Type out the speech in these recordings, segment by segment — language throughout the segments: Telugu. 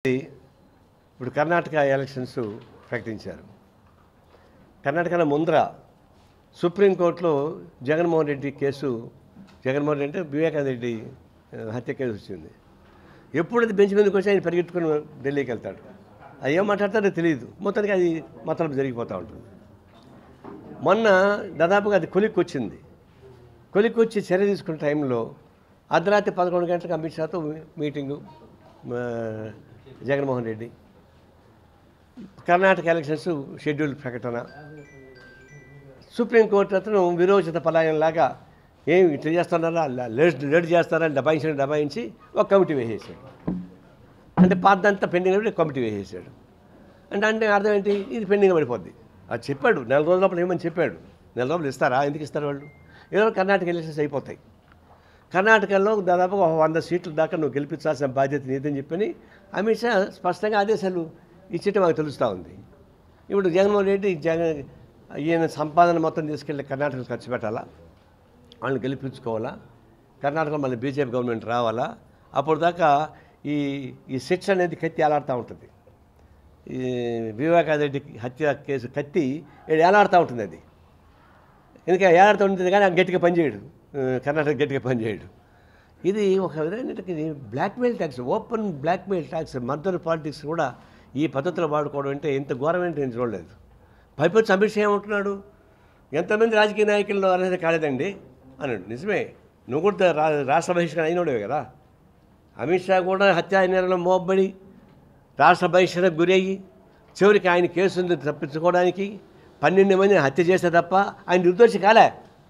ఇప్పుడు కర్ణాటక ఎలక్షన్స్ ప్రకటించారు కర్ణాటకలో ముందర సుప్రీంకోర్టులో జగన్మోహన్ రెడ్డి కేసు జగన్మోహన్ రెడ్డి అంటే వివేకానంద రెడ్డి ఆ, హత్య కేసు వచ్చింది ఎప్పుడు అది బెంచ్ మీదకి వచ్చి ఆయన పరిగెట్టుకుని ఢిల్లీకి వెళ్తాడు అది ఏం మాట్లాడతాడో తెలియదు మొత్తానికి అది మొత్తం జరిగిపోతూ ఉంటుంది మొన్న దాదాపుగా అది కొలిక్కి వచ్చింది కొలిక్కి వచ్చి చర్య తీసుకున్న టైంలో అర్ధరాత్రి పదకొండు గంటలకు అమిత్ షాతో మీటింగు ఆ, జగన్మోహన్ రెడ్డి కర్ణాటక ఎలక్షన్స్ షెడ్యూల్ ప్రకటన సుప్రీంకోర్టు అతను విరోచిత పలాయనలాగా ఏం ఇట్లా చేస్తున్నారా లేట్ లేట్ చేస్తారా అని డబాయించి డబాయించి ఒక కమిటీ వేసేసాడు అంటే పాతంతా పెండింగ్ పెట్టి కమిటీ వేసేసాడు అంటే అంటే అర్థం ఏంటి ఇది పెండింగ్ పడిపోద్ది అది చెప్పాడు నెల రోజుల లోపల ఏమని చెప్పాడు నెల రోజులు ఇస్తారా ఎందుకు ఇస్తారు వాళ్ళు ఏదో కర్ణాటక ఎలక్షన్స్ అయిపోతాయి కర్ణాటకలో దాదాపు ఒక వంద సీట్ల దాకా నువ్వు గెలిపించాల్సిన బాధ్యత నీదని చెప్పని అమిత్ షా స్పష్టంగా ఆదేశాలు ఇచ్చేట మాకు తెలుస్తూ ఉంది ఇప్పుడు జగన్మోహన్ రెడ్డి జగన్ ఈయన సంపాదన మొత్తం తీసుకెళ్ళి కర్ణాటకలో ఖర్చు పెట్టాలా వాళ్ళని గెలిపించుకోవాలా కర్ణాటకలో మళ్ళీ బీజేపీ గవర్నమెంట్ రావాలా అప్పుడు దాకా ఈ ఈ శిక్ష అనేది కత్తి ఏలాడుతూ ఉంటుంది ఈ వివేకానంద రెడ్డి హత్య కేసు కత్తి ఈడ ఏలాడుతూ ఉంటుంది అది ఎందుకంటే ఏలాడుతూ ఉంటుంది కానీ ఆయన గట్టిగా పనిచేయడు ఆ, కర్ణాటక గట్టిగా పనిచేయడు ఇది ఒక విధమైన blackmail tax open blackmail tax murder politics కూడా ఈ పద్ధతిలో వాడుకోవడం అంటే ఎంత ఘోరమైన నేను చూడలేదు పైపొచ్చి అమిత్ షా ఏమంటున్నాడు ఎంతమంది రాజకీయ నాయకుల్లో అర్హత కాలేదండి అన్నాడు నిజమే నువ్వు కూడా రా రాష్ట్ర బహిష్కరణ అయినోడేవి కదా అమిత్ షా కూడా హత్యా నేరంలో మోబ్బడి రాష్ట్ర బహిష్కరణకు గురయ్యి చివరికి ఆయన కేసు ఉంది తప్పించుకోవడానికి పన్నెండు మందిని హత్య చేస్తే తప్ప ఆయన నిర్దోషి కాలే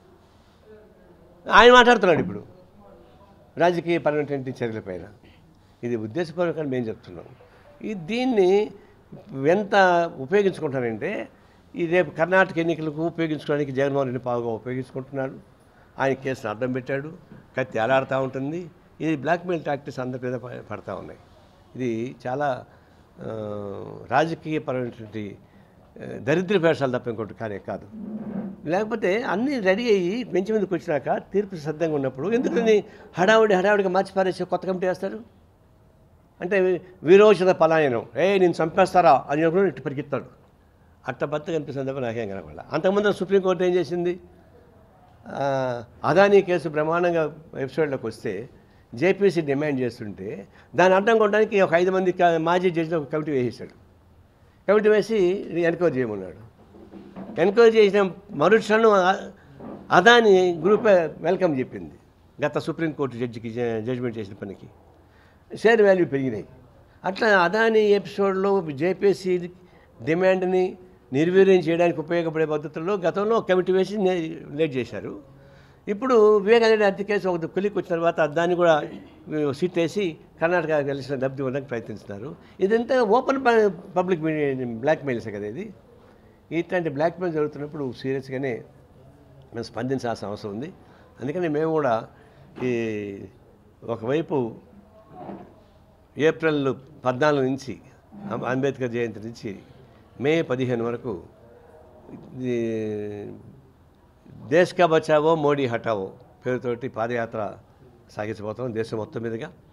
ఆయన మాట్లాడుతున్నాడు ఇప్పుడు రాజకీయ పరమైనటువంటి చర్యలపైన ఇది ఉద్దేశపూర్వకంగా మేము చెప్తున్నాం ఈ దీన్ని ఎంత ఉపయోగించుకుంటానంటే ఈ రేపు కర్ణాటక ఎన్నికలకు ఉపయోగించుకోవడానికి జగన్మోహన్ రెడ్డి పావుగా ఉపయోగించుకుంటున్నాడు ఆయన కేసును అడ్డం పెట్టాడు కత్తి ఎలాడుతూ ఉంటుంది ఇది బ్లాక్మెయిల్ టాక్టిక్స్ అందరి మీద ప- పడతా ఉన్నాయి ఇది చాలా ఆ, రాజకీయపరమైనటువంటి ఆ, దరిద్ర వేషాలు తప్ప ఇంకోటి కానీ కాదు లేకపోతే అన్నీ రెడీ అయ్యి బెంచ్ మీదకి వచ్చినాక తీర్పు సిద్ధంగా ఉన్నప్పుడు ఎందుకని హడావుడి హడావుడిగా మార్చి పారేసి కొత్త కమిటీ వేస్తారు అంటే విరోచన పలాయనం ఏ నేను చంపేస్తారా అని చెప్పినప్పుడు ఇటు పరిగెత్తాడు అట్ట బత్త కనిపిస్తుంది తప్ప నాకేం కనపడ అంతకుముందు సుప్రీంకోర్టు ఏం చేసింది ఆ, అదానీ కేసు బ్రహ్మాండంగా ఎపిసోడ్లోకి వస్తే జేపీసీ డిమాండ్ చేస్తుంటే దాన్ని అడ్డం కొట్టడానికి ఒక ఐదు మంది క- మాజీ జడ్జిని ఒక కమిటీ వేసేసాడు కమిటీ వేసి ఎన్క్వైరీ చేయమన్నాడు ఎన్క్వైరీ చేసిన మరుక్షణం అ- అదాని గ్రూపే వెల్కమ్ చెప్పింది గత సుప్రీంకోర్టు జడ్జికి జ- జడ్జిమెంట్ చేసిన పనికి షేర్ వాల్యూ పెరిగినాయి అట్లా అదాని ఎపిసోడ్లో జేపీసీ డిమాండ్ని నిర్వీర్యం చేయడానికి ఉపయోగపడే పద్ధతుల్లో గతంలో ఒక కమిటీ వేసి నే- లేట్ చేశారు ఇప్పుడు వివేకానంద హత్య కేసు ఒక కొలికి వచ్చిన తర్వాత దాన్ని కూడా సీట్ వేసి కర్ణాటక కలిసిన లబ్ధి ఇవ్వడానికి ప్రయత్నిస్తున్నారు ఇదంతా ఓపెన్ పబ్లిక్ బ్లాక్మెయిల్సే కదా ఇది ఇట్లాంటి బ్లాక్మెయిల్ జరుగుతున్నప్పుడు సీరియస్గానే మేము స్పందించాల్సిన అవసరం ఉంది అందుకని మేము కూడా ఈ ఒకవైపు ఏప్రిల్ పద్నాలుగు నుంచి అం- అంబేద్కర్ జయంతి నుంచి మే పదిహేను వరకు ఇది దేశ్ కా బచావో మోడీ హటావో పేరుతోటి పాదయాత్ర సాగించబోతాం దేశం మొత్తం మీదుగా